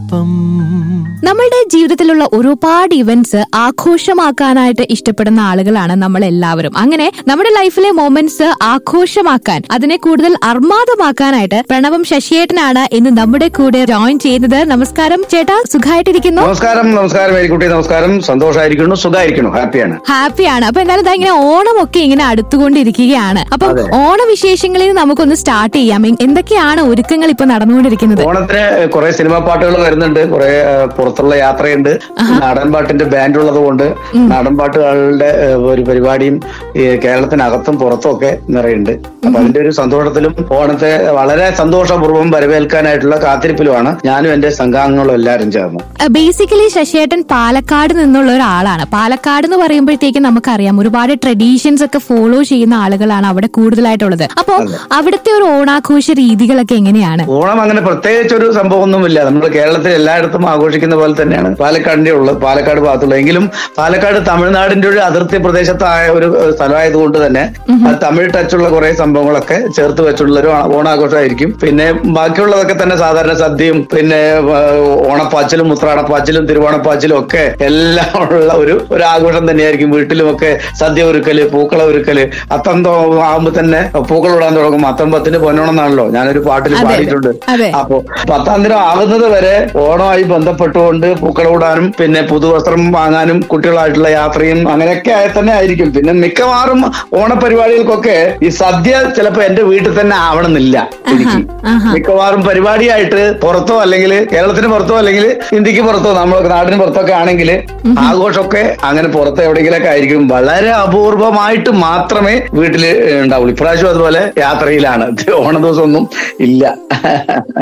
ഒപ്പം നമ്മളുടെ ജീവിതത്തിലുള്ള ഒരുപാട് ഇവന്റ്സ് ആഘോഷമാക്കാനായിട്ട് ഇഷ്ടപ്പെടുന്ന ആളുകളാണ് നമ്മൾ എല്ലാവരും അങ്ങനെ നമ്മുടെ ലൈഫിലെ മൊമെന്റ്സ് ആഘോഷമാക്കാൻ അതിനെ കൂടുതൽ അർമാദമാക്കാനായിട്ട് പ്രണവം ശശിയേട്ടനാണ് ഇന്ന് നമ്മുടെ കൂടെ ജോയിൻ ചെയ്യുന്നത് നമസ്കാരം ചേട്ടാ സുഖമായിട്ടിരിക്കുന്നു നമസ്കാരം നമസ്കാരം മേരിക്കുട്ടി നമസ്കാരം സന്തോഷമായിരിക്കുന്നു സുഖമായിരിക്കുന്നു ഹാപ്പിയാണ് ഹാപ്പിയാണ് അപ്പൊ എന്തായാലും ഇതാ ഇങ്ങനെ ഓണമൊക്കെ ഇങ്ങനെ അടുത്തുകൊണ്ടിരിക്കുകയാണ് അപ്പൊ അതെ. ഓണവിശേഷങ്ങളിൽ നിന്ന് നമുക്കൊന്ന് സ്റ്റാർട്ട് ചെയ്യാം എ- എന്തൊക്കെയാണ് ഒരുക്കങ്ങൾ ഇപ്പൊ നടന്നുകൊണ്ടിരിക്കുന്നത് ഓണത്തിന് കുറെ സിനിമാ പാട്ടുകൾ വരുന്നുണ്ട് കുറെ പുറത്തുള്ള യാത്രയുണ്ട് നാടൻ പാട്ടിന്റെ ബാൻഡ് ഉള്ളത് കൊണ്ട് നാടൻ പാട്ടുകളുടെ ഏഹ്, ഒരു പരിപാടിയും ഈ കേരളത്തിനകത്തും പുറത്തും ഒക്കെ നിറയുണ്ട് അപ്പൊ അതിന്റെ ഒരു സന്തോഷത്തിലും ഓണത്തെ വളരെ സന്തോഷപൂർവ്വം വരവേൽക്കാനായിട്ടുള്ള കാത്തിരിപ്പിലുമാണ് ഞാനും എന്റെ സംഘാംഗങ്ങളും എല്ലാവരും ചേർന്ന് ബേസിക്കലി ശശിയേട്ടൻ പാലക്കാട് നിന്നുള്ള ഒരാളാണ് പാലക്കാട് എന്ന് പറയുമ്പോഴത്തേക്കും നമുക്കറിയാം ഒരുപാട് ട്രഡീഷൻസ് ഒക്കെ ഫോളോ ചെയ്യുന്ന ആളുകളാണ് അവിടെ കൂടുതലായിട്ടുള്ളത് അപ്പോ അവിടുത്തെ ഒരു ഓണാഘോഷ രീതികളൊക്കെ എങ്ങനെയാണ് ഓണം അങ്ങനെ പ്രത്യേകിച്ച് ഒരു സംഭവമൊന്നുമില്ല നമ്മൾ കേരളത്തിൽ എല്ലായിടത്തും ആഘോഷിക്കുന്ന പോലെ തന്നെയാണ് പാലക്കാടിന്റെ ഉള്ളത് പാലക്കാട് ഭാഗത്തുള്ളത് എങ്കിലും പാലക്കാട് തമിഴ്നാടിന്റെ ഒരു അതിർത്തി പ്രദേശത്തായ ഒരു ഏഹ്, സ്ഥലമായതുകൊണ്ട് തന്നെ അത് തമിഴ് ടച്ചുള്ള കുറെ സംഭവങ്ങളൊക്കെ ചേർത്ത് വെച്ചുള്ള ഒരു ഓണ- ഓണാഘോഷമായിരിക്കും പിന്നെ ബാക്കിയുള്ളതൊക്കെ തന്നെ സാധാരണ സദ്യയും പിന്നെ ഏഹ്, ഓണപ്പാച്ചിലും ഉത്രാടപ്പാച്ചിലും തിരുവോണപ്പാച്ചിലും ഒക്കെ എല്ലാം ഉള്ള ഒരു ഒരു ആഘോഷം തന്നെയായിരിക്കും വീട്ടിലുമൊക്കെ സദ്യ ഒരുക്കല് പൂക്കള ഒരുക്കല് അത്തം തോ- ആവുമ്പോ തന്നെ പൂക്കൾ ഇടാൻ തുടങ്ങും അത്തം പത്തിന് പൊന്നോണം എന്നാണല്ലോ ഞാനൊരു പാട്ടിൽ അതെ, പാടിയിട്ടുണ്ട് അതെ. അപ്പോ പത്താം ദിനം ആകുന്നത് വരെ ഓണമായി ബന്ധപ്പെട്ടുകൊണ്ട് പൂക്കളമിടാനും പിന്നെ പുതുവസ്ത്രം വാങ്ങാനും കുട്ടികളായിട്ടുള്ള യാത്രയും അങ്ങനെയൊക്കെ ആയി തന്നെ ആയിരിക്കും പിന്നെ മിക്കവാറും ഓണപരിപാടികൾക്കൊക്കെ ഈ സദ്യ ചിലപ്പോ എന്റെ വീട്ടിൽ തന്നെ ആവണമെന്നില്ല എനിക്ക് ആഹാ. മിക്കവാറും പരിപാടിയായിട്ട് പുറത്തോ അല്ലെങ്കിൽ കേരളത്തിന് പുറത്തോ അല്ലെങ്കിൽ ഇന്ത്യക്ക് പുറത്തോ നമ്മൾ നാടിന് പുറത്തൊക്കെ ആണെങ്കിൽ ആഘോഷമൊക്കെ അങ്ങനെ പുറത്ത് എവിടെയെങ്കിലൊക്കെ ആയിരിക്കും വളരെ അപൂർവമായിട്ട് മാത്രമേ വീട്ടില് ഉണ്ടാവുള്ളൂ ഇപ്രാവശ്യം അതുപോലെ യാത്രയിലാണ് ഓണ ദിവസമൊന്നും ഇല്ല